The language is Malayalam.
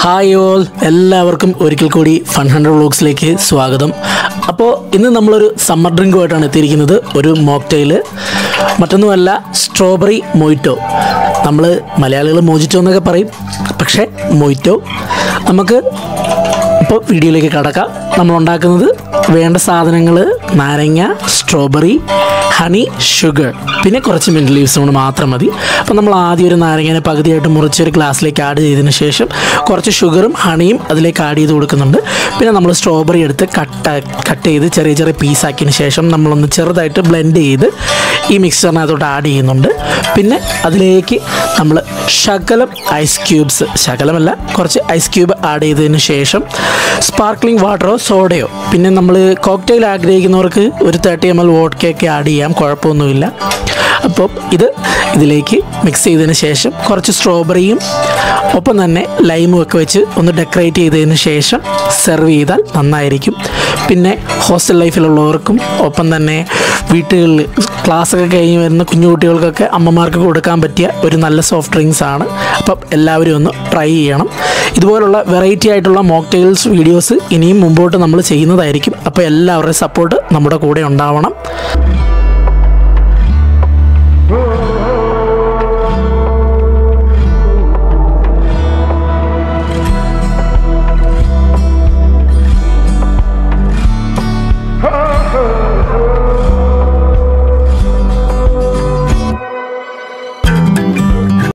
ഹായ് ഓൾ എല്ലാവർക്കും ഒരിക്കൽ കൂടി ഫൺ ഹൺഡ്രഡ് വ്ളോഗ്സിലേക്ക് സ്വാഗതം അപ്പോൾ ഇന്ന് നമ്മളൊരു സമ്മർ ഡ്രിങ്കുമായിട്ടാണ് എത്തിയിരിക്കുന്നത് ഒരു മോക്ടെയിൽ മറ്റൊന്നുമല്ല സ്ട്രോബെറി മൊയ്റ്റോ നമ്മൾ മലയാളികൾ മോജിറ്റോ എന്നൊക്കെ പറയും പക്ഷേ മൊയ്റ്റോ നമുക്ക് ഇപ്പോൾ വീഡിയോയിലേക്ക് കടക്കാം നമ്മൾ ഉണ്ടാക്കുന്നത് വേണ്ട സാധനങ്ങൾ നാരങ്ങ സ്ട്രോബെറി ഹണി ഷുഗർ പിന്നെ കുറച്ച് മിൻറ്റ് ലീവ്സ് കൊണ്ട് മാത്രം മതി അപ്പോൾ നമ്മൾ ആദ്യം ഒരു നാരങ്ങനെ പകുതിയായിട്ട് മുറിച്ച് ഒരു ഗ്ലാസ്സിലേക്ക് ആഡ് ചെയ്തതിന് ശേഷം കുറച്ച് ഷുഗറും ഹണിയും അതിലേക്ക് ആഡ് ചെയ്ത് കൊടുക്കുന്നുണ്ട് പിന്നെ നമ്മൾ സ്ട്രോബെറി എടുത്ത് കട്ട് കട്ട് ചെയ്ത് ചെറിയ ചെറിയ പീസാക്കിയതിന് ശേഷം നമ്മളൊന്ന് ചെറുതായിട്ട് ബ്ലെൻഡ് ചെയ്ത് ഈ മിക്സറിനകത്തോട്ട് ആഡ് ചെയ്യുന്നുണ്ട് പിന്നെ അതിലേക്ക് നമ്മൾ ശകലം ഐസ് ക്യൂബ്സ് ശകലമല്ല കുറച്ച് ഐസ് ക്യൂബ് ആഡ് ചെയ്തതിന് ശേഷം സ്പാർക്ക്ലിംഗ് വാട്ടറോ സോഡയോ പിന്നെ നമ്മൾ കോക്ടെയിൽ ആഗ്രഹിക്കുന്നവർക്ക് ഒരു തേർട്ടി എം എൽ വോഡ്ക്കയൊക്കെ ആഡ് ചെയ്യാം കുഴപ്പമൊന്നുമില്ല അപ്പോൾ ഇത് ഇതിലേക്ക് മിക്സ് ചെയ്തതിന് ശേഷം കുറച്ച് സ്ട്രോബെറിയും ഒപ്പം തന്നെ ലൈമും ഒക്കെ വെച്ച് ഒന്ന് ഡെക്കറേറ്റ് ചെയ്തതിന് ശേഷം സെർവ് ചെയ്താൽ നന്നായിരിക്കും പിന്നെ ഹോസ്റ്റൽ ലൈഫിലുള്ളവർക്കും ഒപ്പം തന്നെ വീട്ടുകളിൽ ക്ലാസ്സൊക്കെ കഴിഞ്ഞ് വരുന്ന കുഞ്ഞു കുട്ടികൾക്കൊക്കെ അമ്മമാർക്ക് കൊടുക്കാൻ പറ്റിയ ഒരു നല്ല സോഫ്റ്റ് ഡ്രിങ്ക്സ് ആണ് അപ്പം എല്ലാവരും ഒന്ന് ട്രൈ ചെയ്യണം ഇതുപോലുള്ള വെറൈറ്റി ആയിട്ടുള്ള മോക്ടെയിൽസ് വീഡിയോസ് ഇനിയും മുമ്പോട്ട് നമ്മൾ ചെയ്യുന്നതായിരിക്കും അപ്പോൾ എല്ലാവരുടെയും സപ്പോർട്ട് നമ്മുടെ കൂടെ ഉണ്ടാവണം